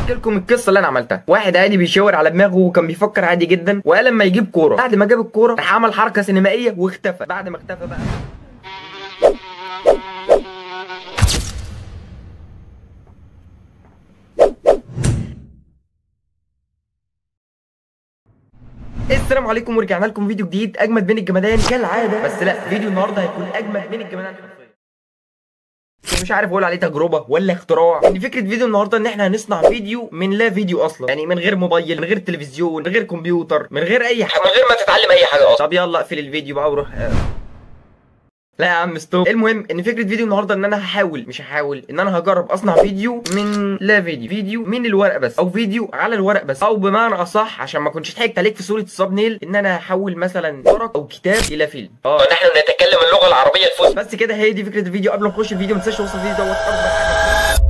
احكي لكم القصه اللي انا عملتها واحد عادي بيشاور على دماغه وكان بيفكر عادي جدا وقال لما يجيب كوره بعد ما جاب الكوره راح عمل حركه سينمائيه واختفى بعد ما اختفى بقى السلام عليكم ورجعنا لكم فيديو جديد اجمد من الجمدان كالعاده بس لا فيديو النهارده هيكون اجمد من الجمدان حرفيا مش عارف اقول عليه تجربه ولا اختراع ان فكره فيديو النهارده ان احنا هنصنع فيديو من لا فيديو اصلا يعني من غير موبايل من غير تلفزيون من غير كمبيوتر من غير اي حاجه من غير ما تتعلم اي حاجه اصلا طب يلا اقفل الفيديو بقى وروح لا يا عم ستوب المهم ان فكره فيديو النهارده ان انا هحاول مش هحاول ان انا هجرب اصنع فيديو من لا فيديو فيديو من الورق بس او فيديو على الورق بس او بمعنى اصح عشان ما كنتش ضحكت عليك في صوره الصاب نيل ان انا هحول مثلا ورق او كتاب الى فيلم اه نحن نتكلم اللغه العربيه الفصحى بس كده هي دي فكره الفيديو قبل ما نخش الفيديو ما تنساش توصل الفيديو دوت اكبر حاجه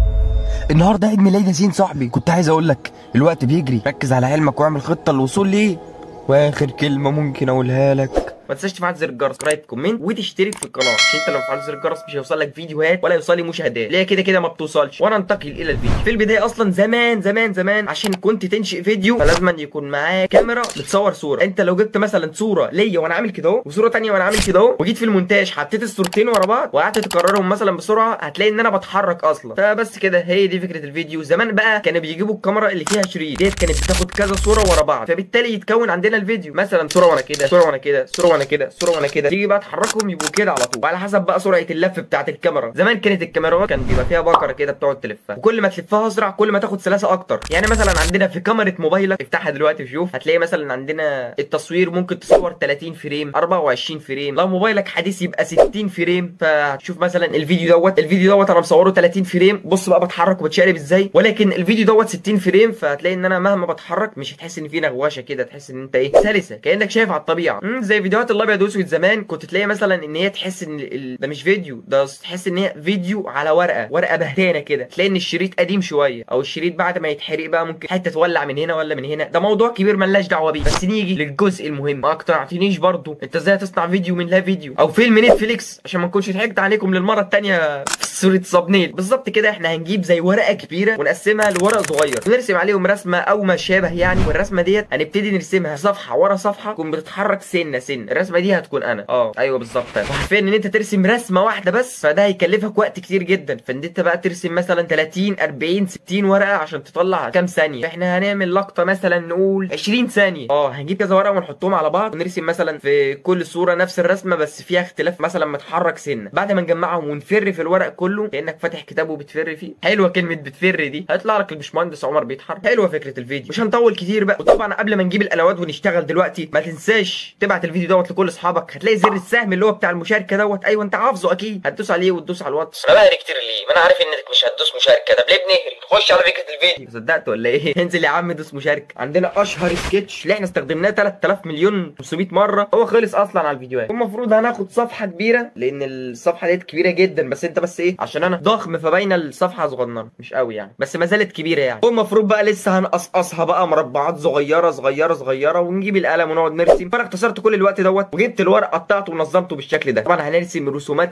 النهارده عيد ميلاد ياسين صاحبي كنت عايز اقول لك الوقت بيجري ركز على علمك واعمل خطه للوصول ليه واخر كلمه ممكن اقولها لك ما تنساش تفعل زر الجرس سبسكرايب كومنت وتشترك في القناه عشان انت لو فعلت زر الجرس مش هيوصل لك فيديوهات ولا يوصل لي مشاهدات ليه كده كده ما بتوصلش وانا انتقل الى الفيديو في البدايه اصلا زمان زمان زمان عشان كنت تنشئ فيديو فلازم أن يكون معاك كاميرا بتصور صوره انت لو جبت مثلا صوره ليا وانا عامل كده اهو وصوره ثانيه وانا عامل كده اهو وجيت في المونتاج حطيت الصورتين ورا بعض وقعدت تكررهم مثلا بسرعه هتلاقي ان انا بتحرك اصلا فبس كده هي دي فكره الفيديو زمان بقى كانوا بيجيبوا الكاميرا اللي فيها شريط ديت كانت بتاخد كذا صوره ورا بعض فبالتالي يتكون عندنا الفيديو مثلا صوره وانا كده صوره وانا كده صوره وانا كده صوره وانا كده تيجي بقى تحركهم يبقوا كده على طول وعلى حسب بقى سرعه اللف بتاعت الكاميرا زمان كانت الكاميرات كان بيبقى فيها بكره كده بتقعد تلفها وكل ما تلفها اسرع كل ما تاخد سلاسه اكتر يعني مثلا عندنا في كاميرا موبايلك افتحها دلوقتي وشوف هتلاقي مثلا عندنا التصوير ممكن تصور 30 فريم 24 فريم لو موبايلك حديث يبقى 60 فريم فهتشوف مثلا الفيديو دوت الفيديو دوت انا مصوره 30 فريم بص بقى بتحرك وبتشقلب ازاي ولكن الفيديو دوت 60 فريم فهتلاقي ان انا مهما بتحرك مش هتحس ان في نغوشه كده تحس ان انت ايه سلسه كانك شايف على الطبيعه مم، زي فيديوهات الابيض واسود زمان كنت تلاقي مثلا ان هي تحس ان ال... ده مش فيديو ده تحس ان هي فيديو على ورقه ورقه بهتانه كده تلاقي ان الشريط قديم شويه او الشريط بعد ما يتحرق بقى ممكن حته تولع من هنا ولا من هنا ده موضوع كبير ملناش دعوه بيه بس نيجي للجزء المهم ما اقتنعتنيش برضو انت ازاي تصنع فيديو من لا فيديو او فيلم نتفليكس عشان ما نكونش ضحكت عليكم للمره الثانيه في صوره صابنيل بالظبط كده احنا هنجيب زي ورقه كبيره ونقسمها لورق صغير ونرسم عليهم رسمه او ما شابه يعني والرسمه ديت هنبتدي نرسمها صفحه ورا صفحه تكون بتتحرك سنه سنه الرسمه دي هتكون انا اه ايوه بالظبط وحرفيا ان انت ترسم رسمه واحده بس فده هيكلفك وقت كتير جدا فان انت بقى ترسم مثلا 30 40 60 ورقه عشان تطلع كام ثانيه احنا هنعمل لقطه مثلا نقول 20 ثانيه اه هنجيب كذا ورقه ونحطهم على بعض ونرسم مثلا في كل صوره نفس الرسمه بس فيها اختلاف مثلا متحرك سنه بعد ما نجمعهم ونفر في الورق كله كانك فاتح كتاب وبتفر فيه حلوه كلمه بتفر دي هيطلع لك الباشمهندس عمر بيتحرك حلوه فكره الفيديو مش هنطول كتير بقى وطبعا قبل ما نجيب الادوات ونشتغل دلوقتي ما تنساش تبعت الفيديو دوت لكل اصحابك هتلاقي زر السهم اللي هو بتاع المشاركه دوت ايوه انت حافظه اكيد هتدوس عليه وتدوس على الواتس انا بهري كتير ليه ما انا عارف انك مش هتدوس مشاركه طب ليه بنهري خش على فكره الفيديو صدقت ولا ايه انزل يا عم دوس مشاركه عندنا اشهر سكتش اللي احنا استخدمناه 3000 مليون 500 مره هو خلص اصلا على الفيديوهات المفروض هناخد صفحه كبيره لان الصفحه ديت كبيره جدا بس انت بس ايه عشان انا ضخم فباينه الصفحه صغننه مش قوي يعني بس ما زالت كبيره يعني والمفروض بقى لسه هنقصقصها بقى مربعات صغيره صغيره صغيره ونجيب القلم ونقعد نرسم فانا اختصرت كل الوقت دوت وجبت الورق قطعته ونظمته بالشكل ده طبعا هنرسم رسومات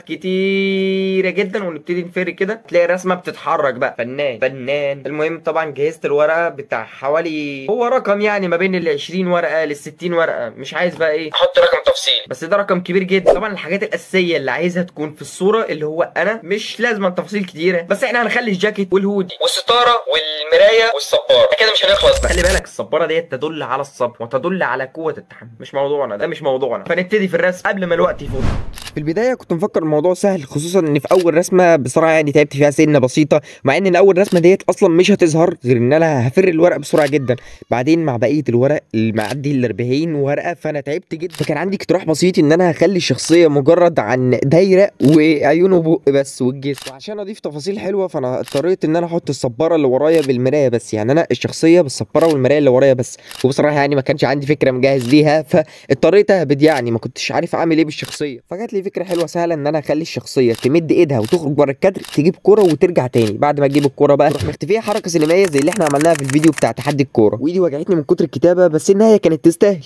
كتيره جدا ونبتدي نفر كده تلاقي الرسمه بتتحرك بقى فنان فنان المهم طبعا جهزت الورقه بتاع حوالي هو رقم يعني ما بين ال 20 ورقه لل 60 ورقه مش عايز بقى ايه احط رقم تفصيلي بس ده رقم كبير جدا طبعا الحاجات الاساسيه اللي عايزها تكون في الصوره اللي هو انا مش لازم تفاصيل كتيره بس احنا هنخلي الجاكيت والهودي والستاره والمرايه والصباره كده مش هنخلص بقى خلي بالك الصباره ديت تدل على الصبر وتدل على قوه التحمل مش موضوعنا ده مش موضوعنا فنبتدي في الرسم قبل ما الوقت يفوت في البدايه كنت مفكر الموضوع سهل خصوصا ان في اول رسمه بصراحه يعني تعبت فيها سنه بسيطه مع ان اول رسمه ديت اصلا مش هتظهر غير ان انا هفر الورق بسرعه جدا بعدين مع بقيه الورق اللي معدي ال 40 ورقه فانا تعبت جدا فكان عندي اقتراح بسيط ان انا هخلي الشخصيه مجرد عن دايره وعيونه وبق بس والجسم وعشان اضيف تفاصيل حلوه فانا اضطريت ان انا احط الصباره اللي ورايا بالمرايه بس يعني انا الشخصيه بالصباره والمرايه اللي ورايا بس وبصراحه يعني ما كانش عندي فكره مجهز ليها فاضطريت اهبد يعني ما كنتش عارف اعمل ايه بالشخصيه فجات لي فكره حلوه سهله ان انا اخلي الشخصيه تمد ايدها وتخرج بره الكادر تجيب كوره وترجع تاني بعد ما تجيب الكوره بقى تروح مختفيه حركه سينمائيه زي اللي احنا عملناها في الفيديو بتاع تحدي الكوره وايدي وجعتني من كتر الكتابه بس النهايه كانت تستاهل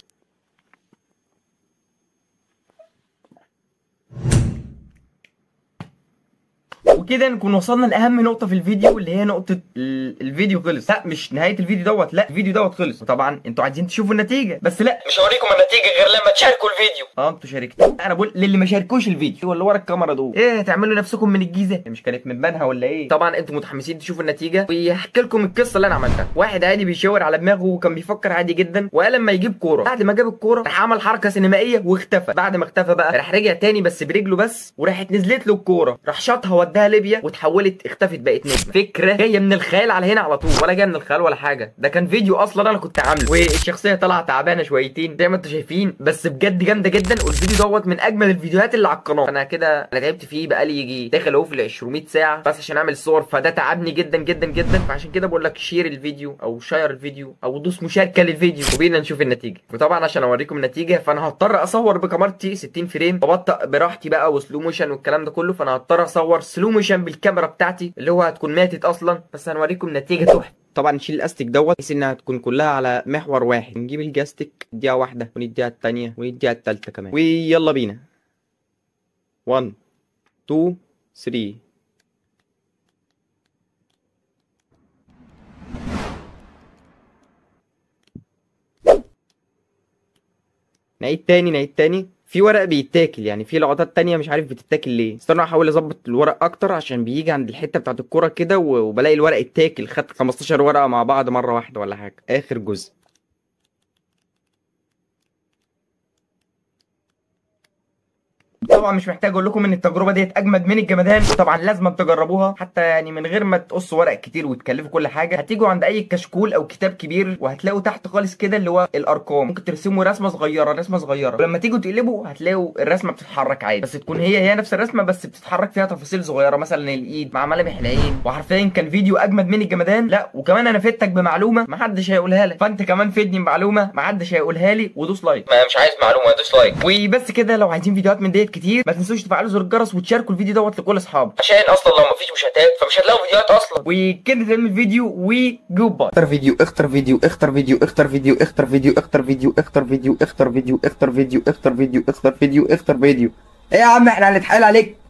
وبكده نكون وصلنا لاهم نقطه في الفيديو اللي هي نقطه ال- الفيديو خلص لا مش نهايه الفيديو دوت لا الفيديو دوت خلص وطبعا انتوا عايزين تشوفوا النتيجه بس لا مش هوريكم النتيجه غير لما تشاركوا الفيديو اه انتوا شاركتوا انا بقول للي ما شاركوش الفيديو اللي ورا الكاميرا دول ايه هتعملوا نفسكم من الجيزه مش كانت من بنها ولا ايه طبعا انتوا متحمسين تشوفوا النتيجه وهحكي لكم القصه اللي انا عملتها واحد عادي بيشاور على دماغه وكان بيفكر عادي جدا وقال لما يجيب كوره بعد ما جاب الكوره راح عمل حركه سينمائيه واختفى بعد ما اختفى بقى راح رجع تاني بس برجله بس وراحت نزلت له الكوره راح شاطها وداها ليبيا وتحولت اختفت بقت نجم فكره جايه من الخيال على هنا على طول ولا جايه من الخيال ولا حاجه ده كان فيديو اصلا انا كنت عامله والشخصيه طالعه تعبانه شويتين زي ما انتم شايفين بس بجد جامده جدا والفيديو دوت من اجمل الفيديوهات اللي على القناه انا كده انا تعبت فيه بقالي يجي داخل اهو في ال 200 ساعه بس عشان اعمل صور فده تعبني جدا جدا جدا فعشان كده بقول لك شير الفيديو او شير الفيديو او دوس مشاركه للفيديو وبينا نشوف النتيجه وطبعا عشان اوريكم النتيجه فانا هضطر اصور بكاميرتي 60 فريم وابطأ براحتي بقى وسلو موشن والكلام ده كله فانا هضطر اصور سلو موشن بالكاميرا بتاعتي اللي هو هتكون ماتت اصلا بس هنوريكم نتيجه تحفه طبعا نشيل الاستيك دوت بحيث انها تكون كلها على محور واحد نجيب الجاستيك نديها واحده ونديها الثانيه ونديها الثالثه كمان ويلا بينا 1 2 3 نعيد تاني نعيد تاني في ورق بيتاكل يعني في لقطات تانية مش عارف بتتاكل ليه استنى احاول اظبط الورق اكتر عشان بيجي عند الحته بتاعت الكوره كده و- وبلاقي الورق اتاكل خدت 15 ورقه مع بعض مره واحده ولا حاجه اخر جزء طبعا مش محتاج اقول لكم ان التجربه ديت اجمد من الجمدان طبعا لازم تجربوها حتى يعني من غير ما تقصوا ورق كتير وتكلفوا كل حاجه هتيجوا عند اي كشكول او كتاب كبير وهتلاقوا تحت خالص كده اللي هو الارقام ممكن ترسموا رسمه صغيره رسمه صغيره ولما تيجوا تقلبوا هتلاقوا الرسمه بتتحرك عادي بس تكون هي هي نفس الرسمه بس بتتحرك فيها تفاصيل صغيره مثلا الايد مع ملامح العين وحرفيا كان فيديو اجمد من الجمدان لا وكمان انا فدتك بمعلومه محدش هيقولها لك فانت كمان فدني بمعلومه محدش هيقولها لي ودوس لايك ما مش عايز معلومه دوس لايك وبس كده لو عايزين فيديوهات من ديت كتير ما تنسوش تفعلوا زر الجرس وتشاركوا الفيديو دوت لكل اصحابك عشان اصلا لو مفيش مشاهدات فمش هتلاقوا فيديوهات اصلا وكده تعمل الفيديو وجود باي اختر فيديو اختر فيديو اختر فيديو اختر فيديو اختر فيديو اختر فيديو اختر فيديو اختر فيديو اختر فيديو اختر فيديو اختر فيديو اختر فيديو ايه يا عم احنا هنتحايل عليك